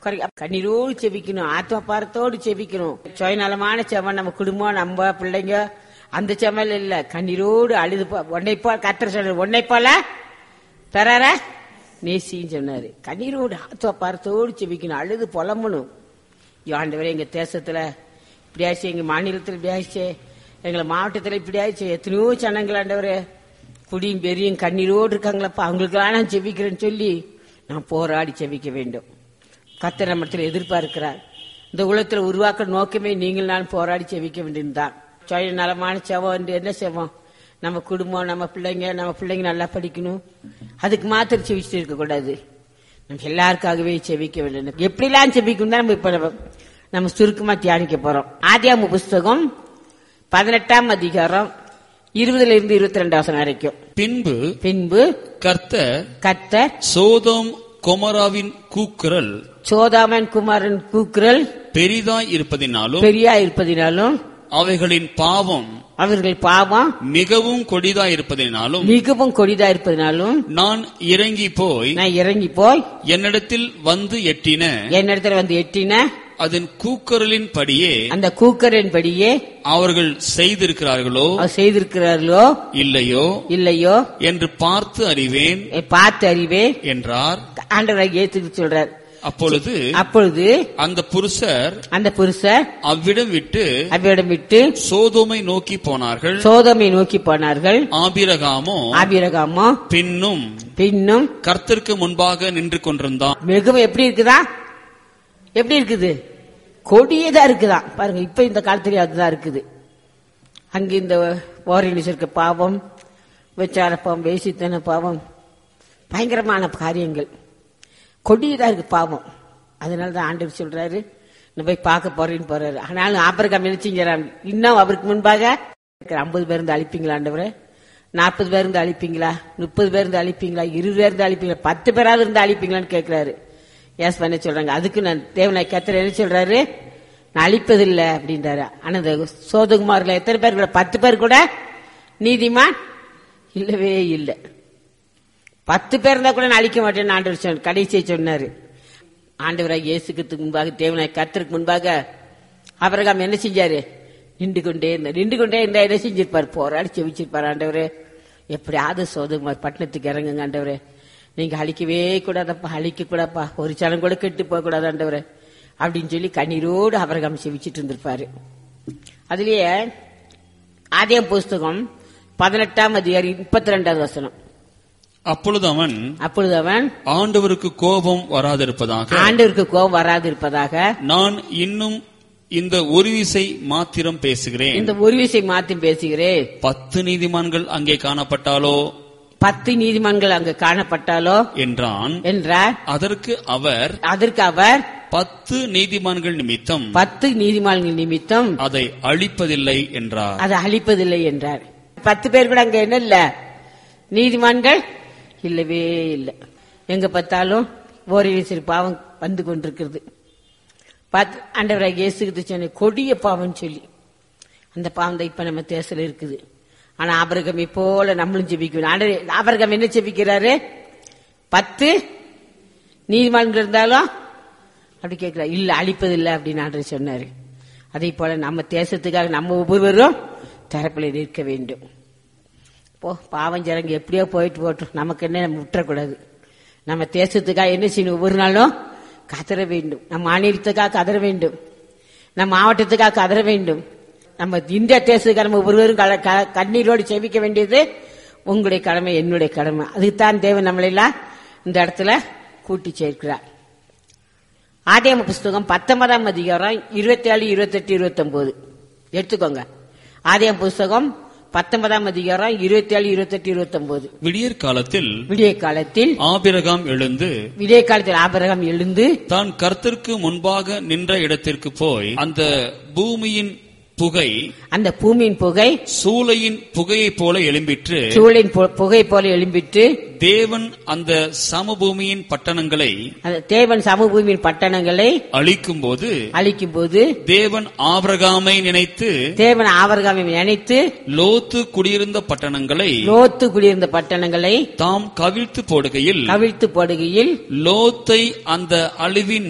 குறை- கண்ணீரோடு செபிக்கணும் ஆத்ம பாரத்தோடு செபிக்கணும் சுயநலமான செவன் நம்ம குடும்பம் நம்ம பிள்ளைங்க அந்த செமல் இல்ல கண்ணீரோடு அழுது போ- உன்னை போ கத்திர சொல்ற உன்னை போல பெறார நேசின்னு சொன்னாரு கண்ணீரோடு ஆத்ம பாரத்தோடு செபிக்கணும் அழுது புலம்பணும் ஆண்டவரே எங்க தேசத்துல இப்படியாச்சு எங்க மாநிலத்தில் இப்படியாச்சு எங்களை மாவட்டத்துல இப்படியாச்சு எத்தனையோ ஜனங்கள் ஆண்டவரே குடியும் பெரியும் கண்ணீரோடு இருக்காங்களப்பா அவங்களுக்கெல்லாம் நான் செபிக்கிறேன்னு சொல்லி நான் போராடி செபிக்க வேண்டும் கர்த்தர் நம்மத்தில் எதிர்பார்க்கிறார் இந்த உலகத்தில் உருவாக்க நோக்கமே நீங்கள் நான் போராடி செவிக்க வேண்டியதுதான் சுய நலமான செவம் என்று என்ன செவம் நம்ம குடும்பம் நம்ம பிள்ளைங்க நம்ம பிள்ளைங்க நல்லா படிக்கணும் அதுக்கு மாத்திரம் செவிச்சுட்டு இருக்கக்கூடாது நம்ம எல்லாருக்காகவே செவிக்க வேண்டும் எப்படிலாம் செவிக்கணும் தான் நம்ம இப்ப நம்ம- நம்ம சுருக்கமா தியானிக்க போறோம் ஆதியாம புஸ்தகம் பதினெட்டாம் அதிகாரம் இருபதுல இருந்து இருபத்தி ரெண்டு வசனம் வரைக்கும் பின்பு பின்பு கர்த்தர் கர்த்தர் சோதோம் கொமராவின் கூக்குரல் சோதாமன் குமாரன் கூக்குரல் பெரிதாய் இருப்பதினாலும் பெரியா இருப்பதினாலும் அவைகளின் பாவம் அவர்கள் பாவம் மிகவும் கொடிதாய் இருப்பதினாலும் மிகவும் கொடிதா இருப்பதினாலும் நான் இறங்கி போய் நான் இறங்கி போய் என்னிடத்தில் வந்து எட்டின என்னிடத்துல வந்து எட்டின அதன் கூக்குரலின் படியே அந்த கூக்கரின் படியே அவர்கள் செய்திருக்கிறார்களோ அவர் செய்திருக்கிறார்களோ இல்லையோ இல்லையோ என்று பார்த்து அறிவேன் எ- பார்த்து அறிவே என்றார் ஆண்டவராக ஏத்துக்கு சொல்றார் அப்பொழுது அப்பொழுது அந்த புருஷர் அந்த புருஷர் அவ்விடம் விட்டு அவ்விடம் விட்டு சோதோமை நோக்கி போனார்கள் சோதமை நோக்கி போனார்கள் ஆபிரகாமோ ஆபிரகாமோ பின்னும் பின்னும் கர்த்தருக்கு முன்பாக நின்று கொண்டிருந்தான் மிகவும் எப்படி இருக்குதா எப்படி இருக்குது கொடியதா இருக்குதா பாருங்க இப்ப இந்த காலத்துல அதுதான் இருக்குது அங்க இந்த ஓரணிஸ் இருக்க பாவம் விச்சார பாவம் வேசித்தன பாவம் பயங்கரமான காரியங்கள் கொடியதா இருக்கு பாவம் அதனால தான் ஆண்டவர் சொல்றாரு நான் போய் பார்க்க போறேன்னு போறாரு ஆனாலும் ஆபரகம் என்ன செஞ்சாராம் இன்னும் அவருக்கு முன்பாக ஐம்பது பேர் இருந்து அழிப்பீங்களா ஆண்டவரே நாற்பது பேர் இருந்து அழிப்பீங்களா முப்பது பேர் இருந்து அழிப்பீங்களா இருபது பேர் இருந்து அழிப்பீங்களா பத்து பேராவது இருந்து அழிப்பீங்களான்னு கேட்கிறாரு ஏஸ் பண்ண சொல்றாங்க அதுக்கு நான் தேவனை கத்திர என்ன சொல்றாரு நான் அழிப்பதில்லை அப்படின்றாரு ஆனா இந்த சோதகுமார்ல எத்தனை பேர் கூட பத்து பேர் கூட நீதிமான் இல்லவே இல்லை பத்து பேர் இருந்தா கூட நான் அழிக்க மாட்டேன்னு ஆண்டவர் சொன்ன கடைசியை சொன்னாரு ஆண்டவராக இயேசுக்கு முன்பாக தேவனாய் கர்த்தருக்கு முன்பாக அபிரகாம் என்ன செஞ்சாரு நின்று கொண்டே இருந்தார் நின்று கொண்டே இருந்தா என்ன செஞ்சிருப்பார் போராடி செவிச்சிருப்பார் ஆண்டவரே எப்படியாவது சோதகுமார் பட்டணத்துக்கு இறங்குங்க ஆண்டவரே நீங்க அழிக்கவே கூடாதப்பா அழிக்க கூடாப்பா ஒரு சனம் கூட கெட்டு போக கூடாது ஆண்டவரே அப்படின்னு சொல்லி கண்ணீரோடு அபிரகாம் செவிச்சிட்டு இருந்திருப்பாரு அதுலயே ஆதியம் புஸ்தகம் பதினெட்டாம் அதிகாரி முப்பத்தி ரெண்டாவது வசனம் அப்பொழுது அவன் அப்பொழுது அவன் ஆண்டவருக்கு கோபம் வராதிருப்பதாக ஆண்டவருக்கு கோபம் வராது இருப்பதாக நான் இன்னும் இந்த ஒரு விசை மாத்திரம் பேசுகிறேன் இந்த ஒரு விஷயம் மாத்தி பேசுகிறேன் பத்து நீதிமான்கள் அங்கே காணப்பட்டாலோ பத்து நீதிமன்றங்கள் அங்கு காணப்பட்டாலோ என்றான் என்றார் அதற்கு அவர் அதற்கு அவர் பத்து நீதிமான்கள் நிமித்தம் பத்து நீதிமன்றங்கள் நிமித்தம் அதை அழிப்பதில்லை என்றார் அதை அழிப்பதில்லை என்றார் பத்து பேர் கூட அங்க என்ன இல்ல நீதிமான்கள் இல்லவே இல்லை எங்க பார்த்தாலும் ஓரிரு சிறு பாவம் வந்து கொண்டிருக்கிறது பார்த்து ஆண்டவராக இயேசுக்கு சொன்ன கொடிய பாவம் சொல்லி அந்த பாவம் தான் இப்ப நம்ம தேசத்துல இருக்குது ஆனா ஆபரகம் போல நம்மளும் ஜெபிக்கணும் ஆண்டவர் ஆபரகம் என்ன ஜெபிக்கிறாரு பத்து நீதிமன்றம் இருந்தாலும் அப்படி கேட்கிறார் இல்ல அழிப்பதில்லை அப்படின்னு ஆண்டவர் சொன்னாரு அதே போல நம்ம தேசத்துக்காக நம்ம ஒவ்வொருவரும் தரப்பில் நிற்க வேண்டும் போ பாவம் ஜனங்க எப்படியோ போயிட்டு போட்டோம் நமக்கு என்ன நம்ம விட்டுறக்கூடாது நம்ம தேசத்துக்காக என்ன செய்யணும் ஒவ்வொரு நாளும் கதற வேண்டும் நம்ம மாநிலத்துக்காக கதற வேண்டும் நம்ம மாவட்டத்துக்காக கதற வேண்டும் நம்ம இந்திய தேசத்துக்காக நம்ம ஒவ்வொருவரும் கல- க- கண்ணீரோடு செவிக்க வேண்டியது உங்களுடைய கடமை என்னுடைய கடமை அதுக்குத்தான் தேவன் நம்மளெல்லாம் இந்த இடத்துல கூட்டி சேர்க்கிறார் ஆதியாம புஸ்தகம் பத்தொன்பதாம் அதிகாரம் இருபத்தி ஏழு இருபத்தெட்டு இருபத்தொன்பது எடுத்துக்கோங்க ஆதியாம புஸ்தகம் பத்தொன்பதாம் அதிகாரம் இருபத்தி ஏழு இருபத்தெட்டு இருபத்தொன்பது விடியற் காலத்தில் விடிய காலத்தில் ஆபிரகாம் எழுந்து விடிய காலத்தில் ஆபிரகாம் எழுந்து தான் கர்த்தருக்கு முன்பாக நின்ற இடத்திற்கு போய் அந்த பூமியின் புகை அந்த பூமியின் புகை சூளையின் புகையைப் போல எழும்பிற்று சூழின் பு- புகை போல எழும்பிட்டு தேவன் அந்த சமபூமியின் பட்டணங்களை அந்த தேவன் சமபூமியின் பட்டணங்களை அழிக்கும் போது அழிக்கும் போது தேவன் ஆபிரகாமை நினைத்து தேவன் ஆபரகாமை நினைத்து லோத்து குடியிருந்த பட்டணங்களை லோத்து குடியிருந்த பட்டணங்களை தாம் கவிழ்த்து போடுகையில் கவிழ்த்து போடுகையில் லோத்தை அந்த அழிவின்